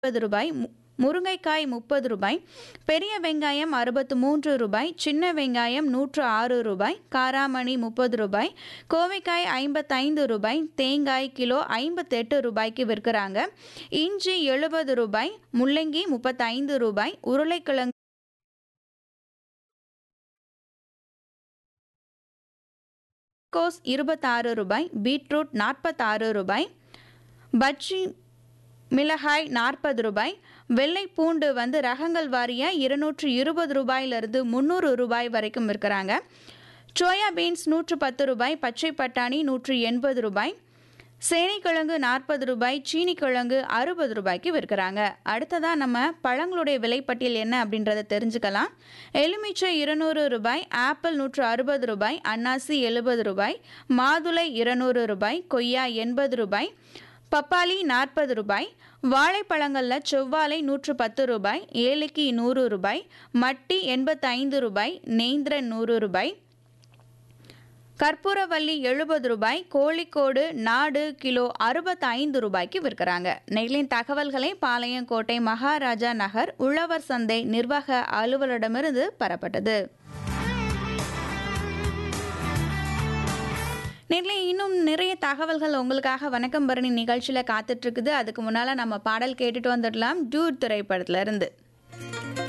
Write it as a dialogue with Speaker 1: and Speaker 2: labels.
Speaker 1: முப்பது ரூபாய் மு- முருங்கைக்காய் முப்பது ரூபாய் பெரிய வெங்காயம் அறுபத்து மூன்று ரூபாய் சின்ன வெங்காயம் நூற்று ஆறு ரூபாய் காராமணி முப்பது ரூபாய் கோவைக்காய் ஐம்பத்தைந்து ரூபாய் தேங்காய் கிலோ ஐம்பத்தெட்டு ரூபாய்க்கு விற்கிறாங்க இஞ்சி எழுபது ரூபாய் முள்ளங்கி முப்பத்தைந்து ரூபாய் உருளைக்கிழங்கு கோஸ் இருபத்தாறு ரூபாய் பீட்ரூட் நாற்பத்தாறு ரூபாய் பஜ்ஜி மிளகாய் நாற்பது ரூபாய் வெள்ளை பூண்டு வந்து ரகங்கள் வாரியாக இருநூற்று இருபது ரூபாயிலிருந்து முந்நூறு ரூபாய் வரைக்கும் இருக்கிறாங்க சோயா பீன்ஸ் நூற்று பத்து ரூபாய் பச்சை பட்டாணி நூற்று எண்பது ரூபாய் சேனைக்கிழங்கு நாற்பது ரூபாய் சீனிக்கிழங்கு அறுபது ரூபாய்க்கு விற்கிறாங்க அடுத்ததாக நம்ம பழங்களுடைய விலைப்பட்டியல் என்ன அப்படின்றத தெரிஞ்சுக்கலாம் எலுமிச்சை இருநூறு ரூபாய் ஆப்பிள் நூற்று அறுபது ரூபாய் அன்னாசி எழுபது ரூபாய் மாதுளை இருநூறு ரூபாய் கொய்யா எண்பது ரூபாய் பப்பாளி நாற்பது ரூபாய் வாழைப்பழங்களில் செவ்வாழை நூற்று பத்து ரூபாய் ஏலக்கி நூறு ரூபாய் மட்டி எண்பத்தைந்து ரூபாய் நேந்திரன் நூறு ரூபாய் கற்பூரவல்லி எழுபது ரூபாய் கோழிக்கோடு நாடு கிலோ அறுபத்தைந்து ரூபாய்க்கு விற்கிறாங்க நெகிழின் தகவல்களை பாளையங்கோட்டை மகாராஜா நகர் உழவர் சந்தை நிர்வாக அலுவலரிடமிருந்து பெறப்பட்டது நேர்ல இன்னும் நிறைய தகவல்கள் உங்களுக்காக வணக்கம் பரணி நிகழ்ச்சியில் காத்துட்டு இருக்குது அதுக்கு முன்னால் நம்ம பாடல் கேட்டுட்டு வந்துடலாம் டூட் திரைப்படத்துல இருந்து